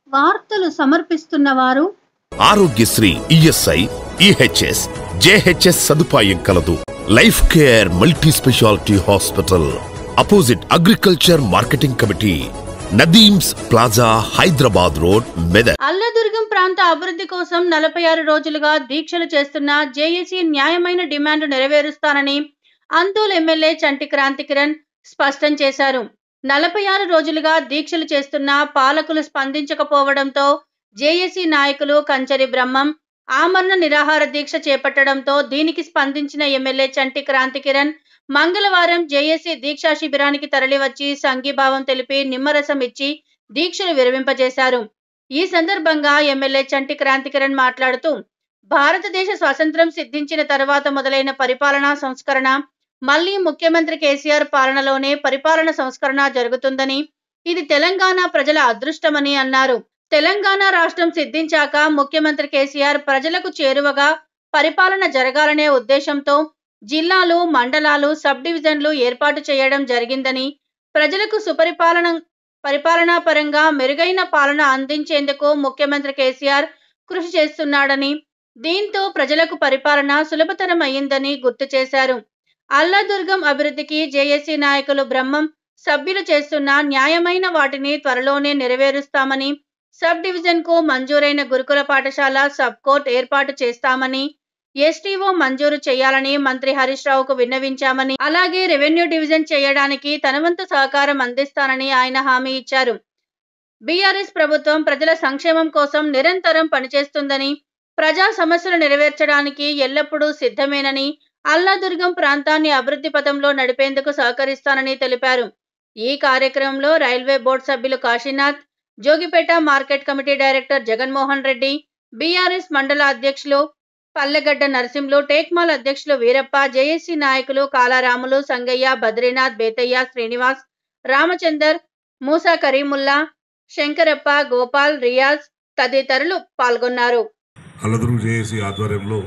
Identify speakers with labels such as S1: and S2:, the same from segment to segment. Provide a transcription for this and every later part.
S1: వార్తలు సమర్పిస్తున్న వారు
S2: ఆరోగ్యశ్రీ ఈఎస్ఐ ఈహెచ్ఎస్ జేహెచ్ఎస్ సదుపాయం కలదు life care multi speciality hospital opposite agriculture marketing committee Nadeem's plaza Hyderabad road Medak
S1: Alladurgam ప్రాంత అభివృద్ధి కోసం నలభై ఆరు రోజులుగా దీక్షలు చేస్తున్న జేఏసీ న్యాయమైన డిమాండ్ నెరవేరుస్తానని అంతోల్ ఎమ్మెల్యే చంటి క్రాంతి కిరణ్ స్పష్టం చేశారు నలభై ఆరు రోజులుగా దీక్షలు చేస్తున్న పాలకులు స్పందించకపోవడంతో జేఏసీ నాయకులు కంచరి బ్రహ్మం ఆమరణ నిరాహార దీక్ష చేపట్టడంతో దీనికి స్పందించిన ఎమ్మెల్యే చంటి క్రాంతి కిరణ్ మంగళవారం జేఏసీ దీక్షా శిబిరానికి తరలివచ్చి సంఘీభావం తెలిపి నిమ్మరసం ఇచ్చి దీక్షలు విరమింపజేశారు ఈ సందర్భంగా ఎమ్మెల్యే చంటి క్రాంతి కిరణ్ మాట్లాడుతూ భారతదేశ స్వాతంత్ర్యం సిద్ధించిన తర్వాత మొదలైన పరిపాలనా సంస్కరణ మళ్లీ ముఖ్యమంత్రి కేసీఆర్ పాలనలోనే పరిపాలన సంస్కరణ జరుగుతుందని ఇది తెలంగాణ ప్రజల అదృష్టమని అన్నారు తెలంగాణ రాష్ట్రం సిద్ధించాక ముఖ్యమంత్రి కేసీఆర్ ప్రజలకు చేరువగా పరిపాలన జరగాలనే ఉద్దేశంతో జిల్లాలు మండలాలు సబ్ డివిజన్లు ఏర్పాటు చేయడం జరిగిందని ప్రజలకు సుపరిపాలన పరిపాలనా పరంగా మెరుగైన పాలన అందించేందుకు ముఖ్యమంత్రి కేసీఆర్ కృషి చేస్తున్నాడని దీంతో ప్రజలకు పరిపాలన సులభతరం అయ్యిందని గుర్తు చేశారు అల్లాదుర్గం అభివృద్ధికి జేఏసీ నాయకులు బ్రహ్మం సభ్యులు చేస్తున్న న్యాయమైన వాటిని త్వరలోనే నెరవేరుస్తామని సబ్ డివిజన్ కు మంజూరైన గురుకుల పాఠశాల సబ్ కోర్ట్ ఏర్పాటు చేస్తామని ఎస్టీఓ మంజూరు చేయాలని మంత్రి హరీష్ రావుకు విన్నవించామని అలాగే రెవెన్యూ డివిజన్ చేయడానికి తనవంతు సహకారం అందిస్తానని ఆయన హామీ ఇచ్చారు బీఆర్ఎస్ ప్రభుత్వం ప్రజల సంక్షేమం కోసం నిరంతరం పనిచేస్తుందని ప్రజా సమస్యలు నెరవేర్చడానికి ఎల్లప్పుడూ సిద్ధమేనని అల్లాదుర్గం ప్రాంతాన్ని అభివృద్ధి పథంలో నడిపేందుకు సహకరిస్తానని తెలిపారు ఈ కార్యక్రమంలో రైల్వే బోర్డు సభ్యులు Kashinath Jogipet market committee director Jaganmohan Reddy BRS మండల అధ్యక్షులు పల్లెగడ్డ నరసింహులు టేక్మాల్ అధ్యక్షులు వీరప్ప జేఏసీ నాయకులు కాలారాములు సంగయ్య బద్రీనాథ్ బేతయ్య శ్రీనివాస్ రామచందర్ మూసా కరీముల్లా శంకరప్ప గోపాల్ రియాజ్ తదితరులు పాల్గొన్నారు
S3: అల్లదుర్గం జేఏసీ ఆధ్వర్యంలో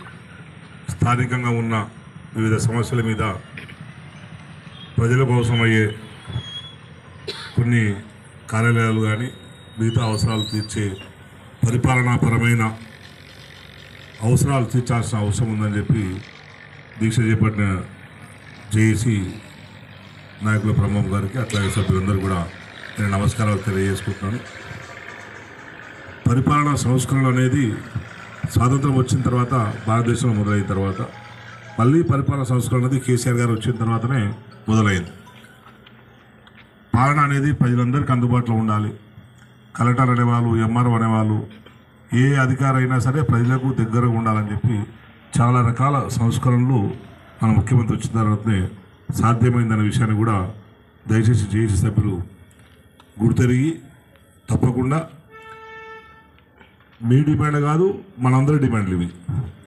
S3: స్థానికంగా ఉన్న వివిధ సమస్యల మీద ప్రజలకు అవసరమయ్యే కొన్ని కార్యాలయాలు కానీ మిగతా అవసరాలు తీర్చే పరిపాలనాపరమైన అవసరాలు తీర్చాల్సిన అవసరం ఉందని చెప్పి దీక్ష చేపట్టిన జేఏసీ నాయకుల బ్రహ్మం గారికి అట్లాగే సభ్యులందరూ కూడా నేను నమస్కారాలు తెలియజేసుకుంటున్నాను పరిపాలనా సంస్కరణ అనేది స్వాతంత్రం వచ్చిన తర్వాత భారతదేశంలో మొదలైన తర్వాత మళ్ళీ పరిపాలన సంస్కరణ అనేది కేసీఆర్ గారు వచ్చిన తర్వాతనే మొదలైంది పాలన అనేది ప్రజలందరికీ అందుబాటులో ఉండాలి కలెక్టర్ అనేవాళ్ళు ఎంఆర్ఓ అనేవాళ్ళు ఏ అధికారి అయినా సరే ప్రజలకు దగ్గరగా ఉండాలని చెప్పి చాలా రకాల సంస్కరణలు మన ముఖ్యమంత్రి వచ్చిన తర్వాతనే సాధ్యమైందనే విషయాన్ని కూడా దయచేసి జేఏసీ సభ్యులు గుర్తెరిగి తప్పకుండా మీ డిమాండ్ కాదు మనందరి డిమాండ్లు ఇవి